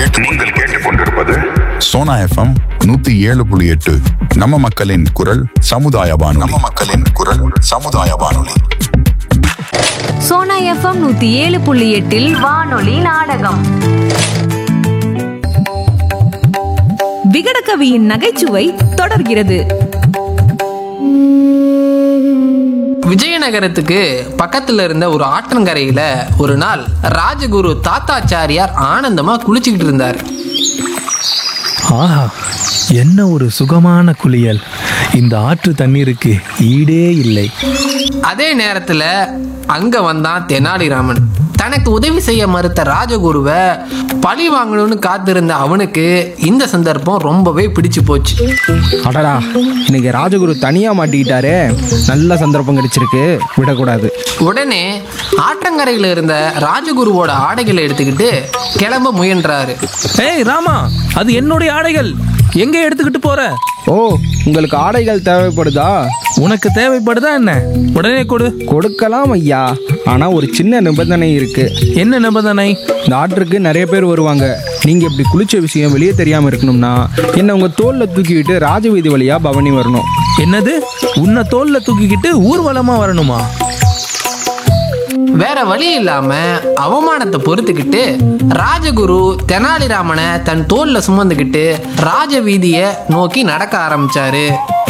நீங்கள் கேட்டுக்கொண்டிருப்பது சோனா எஃப்எம் நூத்தி ஏழு புள்ளி எட்டு நம்ம மக்களின் குரல் சமுதாய வானொலி நம்ம மக்களின் குரல் சமுதாய வானொலி சோனா எஃப்எம் நூத்தி ஏழு புள்ளி எட்டில் வானொலி நாடகம் விகடகவியின் நகைச்சுவை தொடர்கிறது விஜயநகரத்துக்கு பக்கத்துல இருந்த ஒரு ஆற்றங்கரையில ஒரு நாள் ராஜகுரு தாத்தாச்சாரியார் ஆனந்தமா குளிச்சுக்கிட்டு இருந்தார் ஆஹா என்ன ஒரு சுகமான குளியல் இந்த ஆற்று தண்ணீருக்கு ஈடே இல்லை அதே நேரத்துல அங்க வந்தான் தெனாலிராமன் தனக்கு உதவி செய்ய மறுத்த ராஜகுருவை பழி வாங்கணும்னு காத்திருந்த அவனுக்கு இந்த சந்தர்ப்பம் ரொம்பவே பிடிச்சு போச்சு அடடா இன்னைக்கு ராஜகுரு தனியாக மாட்டிக்கிட்டாரே நல்ல சந்தர்ப்பம் கிடைச்சிருக்கு விடக்கூடாது உடனே ஆற்றங்கரையில இருந்த ராஜகுருவோட ஆடைகளை எடுத்துக்கிட்டு கிளம்ப முயன்றாரு ஏய் ராமா அது என்னுடைய ஆடைகள் எங்க எடுத்துக்கிட்டு போற ஓ உங்களுக்கு ஆடைகள் தேவைப்படுதா உனக்கு தேவைப்படுதா என்ன உடனே கொடு கொடுக்கலாம் ஐயா ஆனால் ஒரு சின்ன நிபந்தனை இருக்கு என்ன நிபந்தனை இந்த ஆற்றுக்கு நிறைய பேர் வருவாங்க நீங்கள் இப்படி குளிச்ச விஷயம் வெளியே தெரியாமல் இருக்கணும்னா என்னை உங்கள் தோளில் தூக்கிக்கிட்டு ராஜவீதி வழியாக பவனி வரணும் என்னது உன்னை தோல்ல தூக்கிக்கிட்டு ஊர்வலமா வரணுமா வேற வழி இல்லாம அவமானத்தை பொறுத்துக்கிட்டு ராஜகுரு தெனாலிராமனை தன் தோல்ல சுமந்துக்கிட்டு ராஜ வீதிய நோக்கி நடக்க ஆரம்பிச்சாரு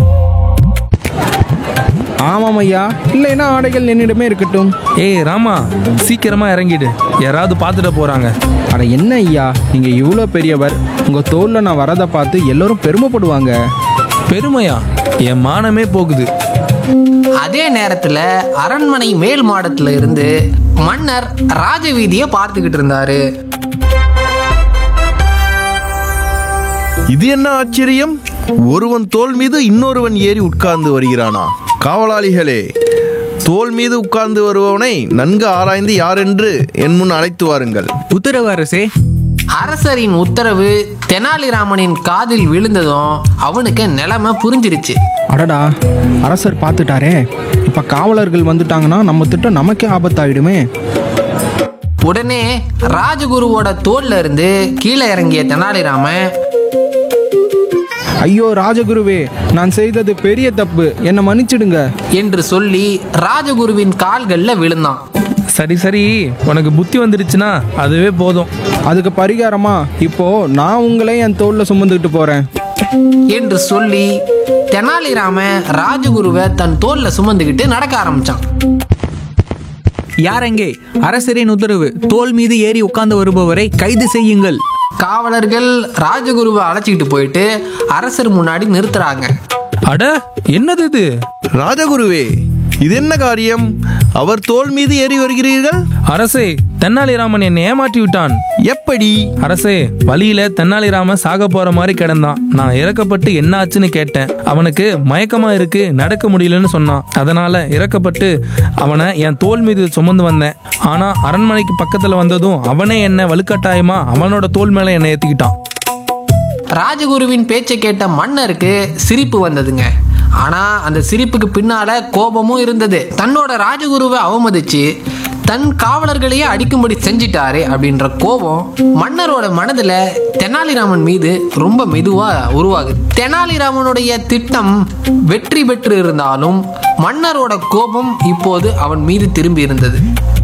ஆமாம் ஐயா இல்லைன்னா ஆடைகள் என்னிடமே இருக்கட்டும் ஏய் ராமா சீக்கிரமா இறங்கிடு யாராவது பார்த்துட்டு போறாங்க அட என்ன ஐயா நீங்கள் இவ்வளோ பெரியவர் உங்கள் தோளில் நான் வரதை பார்த்து எல்லோரும் பெருமைப்படுவாங்க பெருமையா என் மானமே போகுது அதே நேரத்துல அரண்மனை மேல் மாடத்துல இருந்து மன்னர் ராஜ வீதிய பார்த்துக்கிட்டு இருந்தாரு இது என்ன ஆச்சரியம் ஒருவன் தோல் மீது இன்னொருவன் ஏறி உட்கார்ந்து வருகிறானா காவலாளிகளே தோல் மீது உட்கார்ந்து வருபவனை நன்கு ஆராய்ந்து யாரென்று என் முன் அழைத்து வாருங்கள் உத்தரவு அரசே அரசரின் உத்தரவு தெனாலிராமனின் காதில் விழுந்ததும் அவனுக்கு நிலைமை புரிஞ்சிருச்சு அடடா அரசர் பார்த்துட்டாரே இப்போ காவலர்கள் வந்துட்டாங்கன்னா நம்ம திட்டம் நமக்கே ஆபத்தாயிடுமே உடனே ராஜகுருவோட தோல்ல இருந்து கீழே இறங்கிய தெனாலிராமன் ஐயோ ராஜகுருவே நான் செய்தது பெரிய தப்பு என்னை மன்னிச்சிடுங்க என்று சொல்லி ராஜகுருவின் கால்கள்ல விழுந்தான் சரி சரி உனக்கு புத்தி வந்துடுச்சுன்னா அதுவே போதும் அதுக்கு பரிகாரமா இப்போ நான் உங்களை என் தோளில் சுமந்துக்கிட்டு போறேன் என்று சொல்லி தெனாலிராமன் ராஜகுருவை தன் தோல்ல சுமந்துக்கிட்டு நடக்க ஆரம்பிச்சான் யாரெங்கே அரசரின் உத்தரவு தோல் மீது ஏறி உட்கார்ந்து வருபவரை கைது செய்யுங்கள் காவலர்கள் ராஜகுருவை அழைச்சிக்கிட்டு போயிட்டு அரசர் முன்னாடி நிறுத்துறாங்க அட என்னது இது ராஜகுருவே இது என்ன காரியம் அவர் தோல் மீது ஏறி வருகிறீர்கள் அரசே தென்னாலிராமன் என்னை ஏமாற்றி விட்டான் எப்படி அரசே வழியில தென்னாலிராமன் சாக போற மாதிரி கிடந்தான் நான் இறக்கப்பட்டு என்ன ஆச்சுன்னு கேட்டேன் அவனுக்கு மயக்கமா இருக்கு நடக்க முடியலன்னு சொன்னான் அதனால இறக்கப்பட்டு அவனை என் தோல் மீது சுமந்து வந்தேன் ஆனா அரண்மனைக்கு பக்கத்துல வந்ததும் அவனே என்ன வலுக்கட்டாயமா அவனோட தோல் மேல என்னை ஏத்திக்கிட்டான் ராஜகுருவின் பேச்சை கேட்ட மன்னருக்கு சிரிப்பு வந்ததுங்க ஆனா அந்த சிரிப்புக்கு பின்னால கோபமும் இருந்தது தன்னோட ராஜகுருவை அவமதிச்சு தன் காவலர்களையே அடிக்கும்படி செஞ்சிட்டாரு அப்படின்ற கோபம் மன்னரோட மனதுல தெனாலிராமன் மீது ரொம்ப மெதுவா உருவாகுது தெனாலிராமனுடைய திட்டம் வெற்றி பெற்று இருந்தாலும் மன்னரோட கோபம் இப்போது அவன் மீது திரும்பி இருந்தது